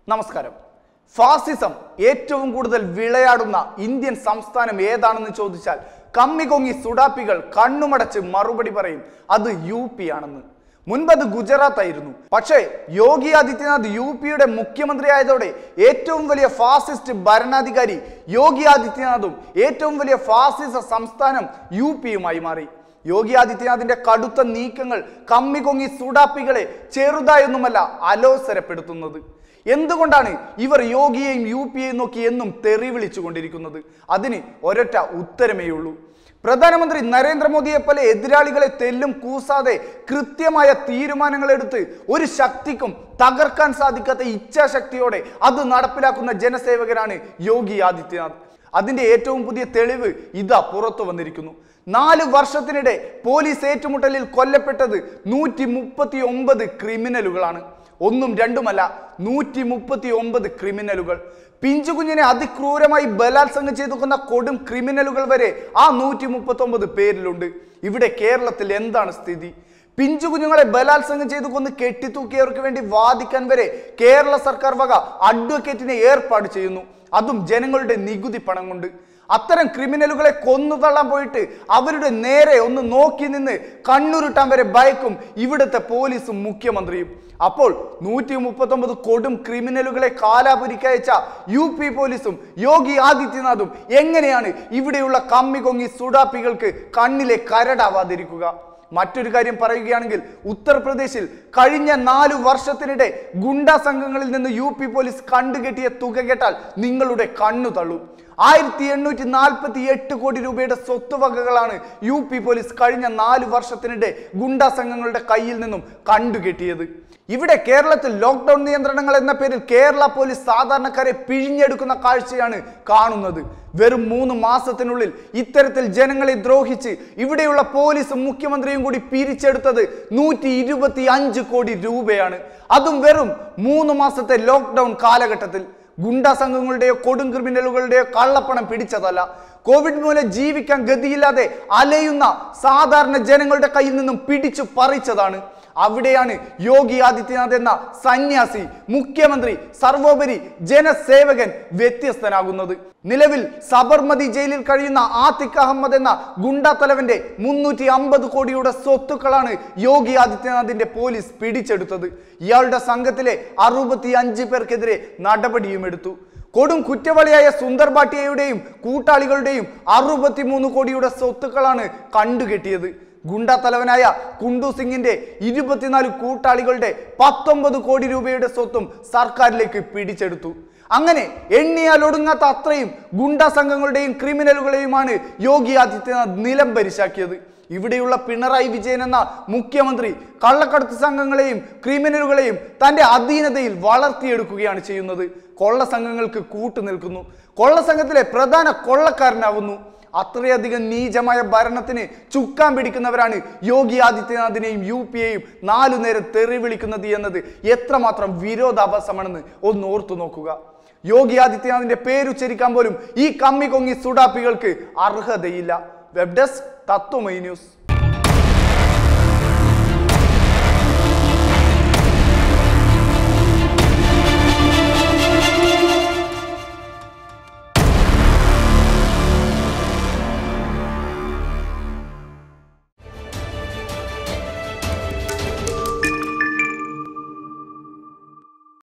നമസ്കാരം ഫാസിസം ഏറ്റവും കൂടുതൽ വിളയാടുന്ന ഇന്ത്യൻ സംസ്ഥാനം ഏതാണെന്ന് ചോദിച്ചാൽ കമ്മി കൊങ്ങി സുഡാപ്പികൾ കണ്ണുമടച്ച് മറുപടി പറയും അത് യു പി ആണെന്ന് മുൻപത് ഗുജറാത്ത് ആയിരുന്നു പക്ഷേ യോഗി ആദിത്യനാഥ് യു പിയുടെ മുഖ്യമന്ത്രി ആയതോടെ ഏറ്റവും വലിയ ഫാസിസ്റ്റ് ഭരണാധികാരി യോഗി ആദിത്യനാഥും ഏറ്റവും വലിയ ഫാസിസ സംസ്ഥാനം യു പിയുമായി മാറി യോഗി ആദിത്യനാഥിന്റെ കടുത്ത നീക്കങ്ങൾ കമ്മി കൊങ്ങി സുഡാപ്പികളെ ചെറുതായൊന്നുമല്ല അലോസരപ്പെടുത്തുന്നത് എന്തുകൊണ്ടാണ് ഇവർ യോഗിയെയും യു പിയെയും നോക്കി എന്നും തെറി വിളിച്ചുകൊണ്ടിരിക്കുന്നത് അതിന് ഒരൊറ്റ ഉത്തരമേ ഉള്ളൂ പ്രധാനമന്ത്രി നരേന്ദ്രമോദിയെ പോലെ എതിരാളികളെ തെല്ലും കൂസാതെ കൃത്യമായ തീരുമാനങ്ങൾ എടുത്ത് ഒരു ശക്തിക്കും തകർക്കാൻ സാധിക്കാത്ത ഇച്ഛാശക്തിയോടെ അത് നടപ്പിലാക്കുന്ന ജനസേവകനാണ് യോഗി ആദിത്യനാഥ് അതിന്റെ ഏറ്റവും പുതിയ തെളിവ് ഇതാ പുറത്തു വന്നിരിക്കുന്നു നാല് വർഷത്തിനിടെ പോലീസ് ഏറ്റുമുട്ടലിൽ കൊല്ലപ്പെട്ടത് നൂറ്റി മുപ്പത്തി ഒമ്പത് ക്രിമിനലുകളാണ് ഒന്നും രണ്ടുമല്ല നൂറ്റി മുപ്പത്തി ഒമ്പത് ക്രിമിനലുകൾ പിഞ്ചുകുഞ്ഞിനെ അതിക്രൂരമായി ബലാത്സംഗം ചെയ്തു കൊന്ന കൊടും ക്രിമിനലുകൾ വരെ ആ നൂറ്റി മുപ്പത്തി ഒമ്പത് പേരിലുണ്ട് ഇവിടെ കേരളത്തിൽ എന്താണ് സ്ഥിതി പിഞ്ചു കുഞ്ഞുങ്ങളെ ബലാത്സംഗം ചെയ്തു കൊന്ന് കെട്ടിത്തൂക്കിയവർക്ക് വേണ്ടി വാദിക്കാൻ വരെ കേരള സർക്കാർ വക അഡ്വക്കേറ്റിനെ ഏർപ്പാട് ചെയ്യുന്നു അതും ജനങ്ങളുടെ നികുതി പണം കൊണ്ട് അത്തരം ക്രിമിനലുകളെ കൊന്നു തള്ളാൻ പോയിട്ട് അവരുടെ നേരെ ഒന്ന് നോക്കി നിന്ന് കണ്ണുരുട്ടാൻ വരെ ഭയക്കും ഇവിടുത്തെ പോലീസും മുഖ്യമന്ത്രിയും അപ്പോൾ നൂറ്റി മുപ്പത്തൊമ്പത് കൊടും ക്രിമിനലുകളെ കാലാപുരിക്കയച്ച യു പി പോലീസും യോഗി ആദിത്യനാഥും എങ്ങനെയാണ് ഇവിടെയുള്ള കമ്മി കൊങ്ങി സുഡാപ്പികൾക്ക് കണ്ണിലെ കരടാവാതിരിക്കുക മറ്റൊരു കാര്യം പറയുകയാണെങ്കിൽ ഉത്തർപ്രദേശിൽ കഴിഞ്ഞ നാലു വർഷത്തിനിടെ ഗുണ്ടാ സംഘങ്ങളിൽ നിന്ന് യു പി പോലീസ് കണ്ടുകെട്ടിയ തുക കേട്ടാൽ നിങ്ങളുടെ കണ്ണു തള്ളും ആയിരത്തി എണ്ണൂറ്റി നാൽപ്പത്തി എട്ട് കോടി രൂപയുടെ സ്വത്തുവകകളാണ് യു പി പോലീസ് കഴിഞ്ഞ നാല് വർഷത്തിനിടെ ഗുണ്ടാ സംഘങ്ങളുടെ കയ്യിൽ നിന്നും കണ്ടുകെട്ടിയത് ഇവിടെ കേരളത്തിൽ ലോക്ക്ഡൌൺ നിയന്ത്രണങ്ങൾ എന്ന പേരിൽ കേരള പോലീസ് സാധാരണക്കാരെ പിഴിഞ്ഞെടുക്കുന്ന കാഴ്ചയാണ് കാണുന്നത് വെറും മൂന്ന് മാസത്തിനുള്ളിൽ ഇത്തരത്തിൽ ജനങ്ങളെ ദ്രോഹിച്ച് ഇവിടെയുള്ള പോലീസും മുഖ്യമന്ത്രിയും കൂടി പിരിച്ചെടുത്തത് നൂറ്റി ഇരുപത്തി അഞ്ച് കോടി രൂപയാണ് അതും വെറും മൂന്ന് മാസത്തെ ലോക്ക്ഡൌൺ കാലഘട്ടത്തിൽ ഗുണ്ടാ സംഘങ്ങളുടെയോ കൊടും ക്രിമിനലുകളുടെയോ കള്ളപ്പണം പിടിച്ചതല്ല കോവിഡ് മൂലം ജീവിക്കാൻ ഗതിയില്ലാതെ അലയുന്ന സാധാരണ ജനങ്ങളുടെ കയ്യിൽ നിന്നും പിടിച്ചു പറിച്ചതാണ് അവിടെയാണ് യോഗി ആദിത്യനാഥ് എന്ന സന്യാസി മുഖ്യമന്ത്രി സർവോപരി ജനസേവകൻ വ്യത്യസ്തനാകുന്നത് നിലവിൽ സബർമതി ജയിലിൽ കഴിയുന്ന ആതിഖ് അഹമ്മദ് എന്ന ഗുണ്ടാ തലവന്റെ മുന്നൂറ്റി അമ്പത് കോടിയുടെ സ്വത്തുക്കളാണ് യോഗി ആദിത്യനാഥിന്റെ പോലീസ് പിടിച്ചെടുത്തത് ഇയാളുടെ സംഘത്തിലെ അറുപത്തി അഞ്ച് പേർക്കെതിരെ നടപടിയും എടുത്തു കൊടും കുറ്റവാളിയായ സുന്ദർ ഭാട്ടിയയുടെയും കൂട്ടാളികളുടെയും അറുപത്തിമൂന്ന് കോടിയുടെ സ്വത്തുക്കളാണ് കണ്ടുകെട്ടിയത് ഗുണ്ടാ തലവനായ കുണ്ടു സിംഗിന്റെ ഇരുപത്തിനാല് കൂട്ടാളികളുടെ പത്തൊമ്പത് കോടി രൂപയുടെ സ്വത്തും സർക്കാരിലേക്ക് പിടിച്ചെടുത്തു അങ്ങനെ എണ്ണിയാൽ ഒടുങ്ങാത്ത അത്രയും ഗുണ്ടാ സംഘങ്ങളുടെയും ക്രിമിനലുകളെയുമാണ് യോഗി ആദിത്യനാഥ് നിലം പരിശാക്കിയത് ഇവിടെയുള്ള പിണറായി വിജയൻ എന്ന മുഖ്യമന്ത്രി കള്ളക്കടത്ത് സംഘങ്ങളെയും ക്രിമിനലുകളെയും തന്റെ അധീനതയിൽ വളർത്തിയെടുക്കുകയാണ് ചെയ്യുന്നത് കൊള്ള സംഘങ്ങൾക്ക് കൂട്ടുനിൽക്കുന്നു കൊള്ള സംഘത്തിലെ പ്രധാന കൊള്ളക്കാരനാവുന്നു അത്രയധികം നീചമായ ഭരണത്തിന് ചുക്കാൻ പിടിക്കുന്നവരാണ് യോഗി ആദിത്യനാഥിനെയും യു പിയെയും നാലു നേരം തെറി വിളിക്കുന്നത് എന്നത് എത്രമാത്രം വിരോധാഭാസമാണെന്ന് ഒന്ന് ഓർത്തു നോക്കുക യോഗി ആദിത്യനാഥിന്റെ പേരുച്ചരിക്കാൻ പോലും ഈ കമ്മി കൊങ്ങി സുഡാപ്പികൾക്ക് അർഹതയില്ല വെബ് ഡെസ്ക് തത്വമൈ ന്യൂസ്